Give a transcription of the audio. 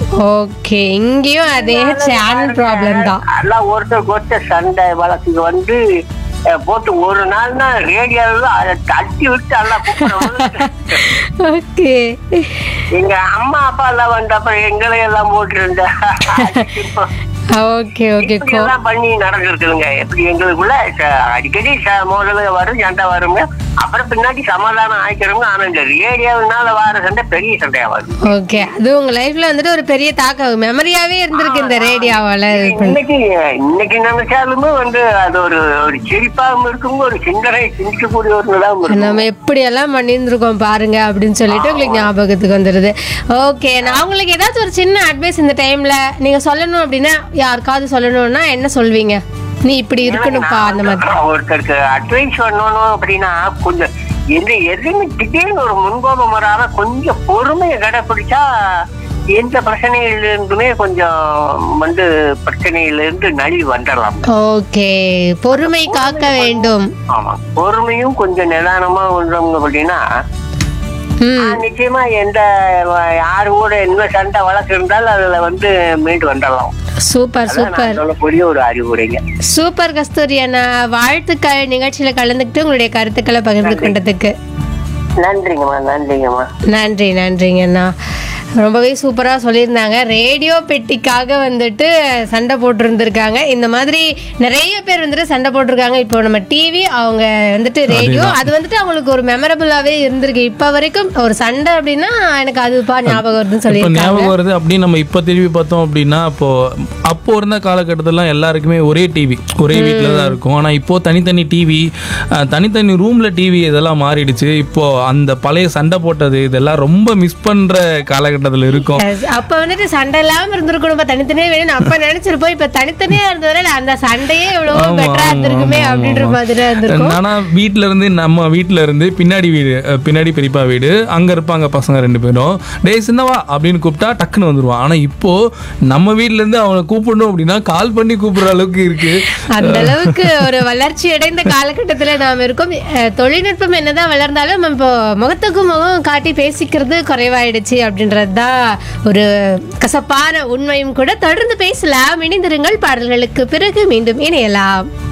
Okay இங்கேயும் அதே channel problem தான் எல்லாம் ஒருத்தருக்கு ஒருத்தர் சண்டை வழக்குக்கு வந்து அஹ், போட்டு ஒரு நாள்னா ரேடியோவில் அதை தட்டி விட்டு எல்லாம் கூப்பிடுறாங்க. ஓகே எங்க அம்மா அப்பா எல்லாம் வந்தப்ப எங்களை எல்லாம் போட்டு ஓகே ஓகே கோ எல்லாம் பண்ணி நடந்திருக்குதுங்க எப்படி எங்களுக்குள்ள ச- அடிக்கடி ச- மோதல் வரும் சண்டை வருங்க அப்புறம் பின்னாடி சமாதானம் ஆயிக்கிறோங்க ஆனா இந்த ரேடியோவினால வர சண்டை பெரிய சண்டையா வரும் ஓகே அது உங்க லைஃப்ல வந்துட்டு ஒரு பெரிய தாக்கம் மெமரியாவே இருந்திருக்கு இந்த ரேடியோவால இது பண்ணி இன்னைக்கு இன்னைக்கு நினைச்சாலுமே வந்து அது ஒரு ஒரு சிரிப்பாகவும் இருக்கும் ஒரு சிந்தனை சிந்திக்கக்கூடிய ஒரு நிலம் இருக்கும் நம்ம எப்படி எல்லாம் பண்ணியிருந்திருக்கோம் பாருங்க அப்படின்னு சொல்லிட்டு உங்களுக்கு ஞாபகத்துக்கு வந்துடுது ஓகே நான் உங்களுக்கு ஏதாச்சும் ஒரு சின்ன அட்வைஸ் இந்த டைம்ல நீங்க சொல்லணும் அப்படின்னா யாருக்காவது சொல்லணும்னா என்ன சொல்வீங்க நீ இப்படி இருக்கணும்ப்பா அந்த மாதிரி ஒருத்தருக்கு அட்வைஸ் பண்ணணும் அப்படின்னா கொஞ்சம் எந்த எதுவுமே திடீர்னு ஒரு முன்கோபம் வராம கொஞ்சம் பொறுமையை கடைப்பிடிச்சா எந்த பிரச்சனையில இருந்துமே கொஞ்சம் வந்து பிரச்சனையில இருந்து நழுவி வந்துடலாம் ஓகே பொறுமை காக்க வேண்டும் ஆமா பொறுமையும் கொஞ்சம் நிதானமா உள்ளவங்க அப்படின்னா ம் ஆஹ், நிச்சயமா எந்த யாரு கூட என்ன சண்டை வழக்கு இருந்தாலும் அதுல வந்து மீண்டு வந்துடலாம் சூப்பர் அதான் சூப்பர் நான் சொல்லக்கூடிய ஒரு அறிவுரைங்க சூப்பர் கஸ்தூரி அண்ணா வாழ்த்துக்கள் நிகழ்ச்சியில கலந்துக்கிட்டு உங்களுடைய கருத்துக்களை பகிர்ந்து கொண்டதுக்கு நன்றிங்கம்மா நன்றிங்கம்மா நன்றி நன்றிங்க அண்ணா ரொம்பவே சூப்பராக சொல்லியிருந்தாங்க ரேடியோ பெட்டிக்காக வந்துட்டு சண்டை போட்டிருந்திருக்காங்க இந்த மாதிரி நிறைய பேர் வந்துட்டு சண்டை போட்டிருக்காங்க இப்போ நம்ம டிவி அவங்க வந்துட்டு ரேடியோ அது வந்துட்டு அவங்களுக்கு ஒரு மெமரபுளாகவே இருந்திருக்கு இப்போ வரைக்கும் ஒரு சண்டை அப்படின்னா எனக்கு அதுப்பா ஞாபகம் வருதுன்னு இப்போ சொல்லியிருக்காங்க ஞாபகம் வருது அப்படின்னு நம்ம இப்போ திரும்பி பார்த்தோம் அப்படின்னா அப்போ அப்போ இருந்த காலகட்டத்திலாம் எல்லாருக்குமே ஒரே டிவி ஒரே வீட்டில் தான் இருக்கும் ஆனால் இப்போ தனித்தனி டிவி தனித்தனி ரூமில் டிவி இதெல்லாம் மாறிடுச்சு இப்போ அந்த பழைய சண்டை போட்டது இதெல்லாம் ரொம்ப மிஸ் பண்ணுற காலகட்டத்தில் இருக்கும் Yes. அப்ப வந்துட்டு சண்டை இல்லாம இருந்திருக்கணும் தனித்தனியா வேணும் அப்ப நினைச்சிருப்போம் இப்ப தனித்தனியா இருந்தவரை அந்த சண்டையே எவ்வளவோ ஆமா, பெட்டரா ஆமா, இருந்திருக்குமே ஆமா, அப்படின்ற ஆமா. மாதிரி இருந்திருக்கும் ஆனா வீட்ல இருந்து நம்ம வீட்ல இருந்து பின்னாடி வீடு அஹ், பின்னாடி பெரியப்பா வீடு அங்க இருப்பாங்க பசங்க ரெண்டு பேரும் டேய் சின்னவா அப்படின்னு கூப்பிட்டா டக்குன்னு வந்துருவான் ஆனா இப்போ நம்ம வீட்ல இருந்து அவனை கூப்பிடணும் அப்படின்னா கால் பண்ணி கூப்பிடுற அளவுக்கு இருக்கு அந்த அளவுக்கு ஒரு வளர்ச்சி அடைந்த காலகட்டத்துல நாம் இருக்கோம் அஹ், தொழில்நுட்பம் என்னதான் வளர்ந்தாலும் நம்ம இப்போ முகத்துக்கு முகம் காட்டி பேசிக்கிறது குறைவாயிடுச்சு அப்படின்றது தான் ஒரு கசப்பான உண்மையும் கூட தொடர்ந்து பேசலாம் இணைந்திருங்கள் பாடல்களுக்கு பிறகு மீண்டும் இணையலாம்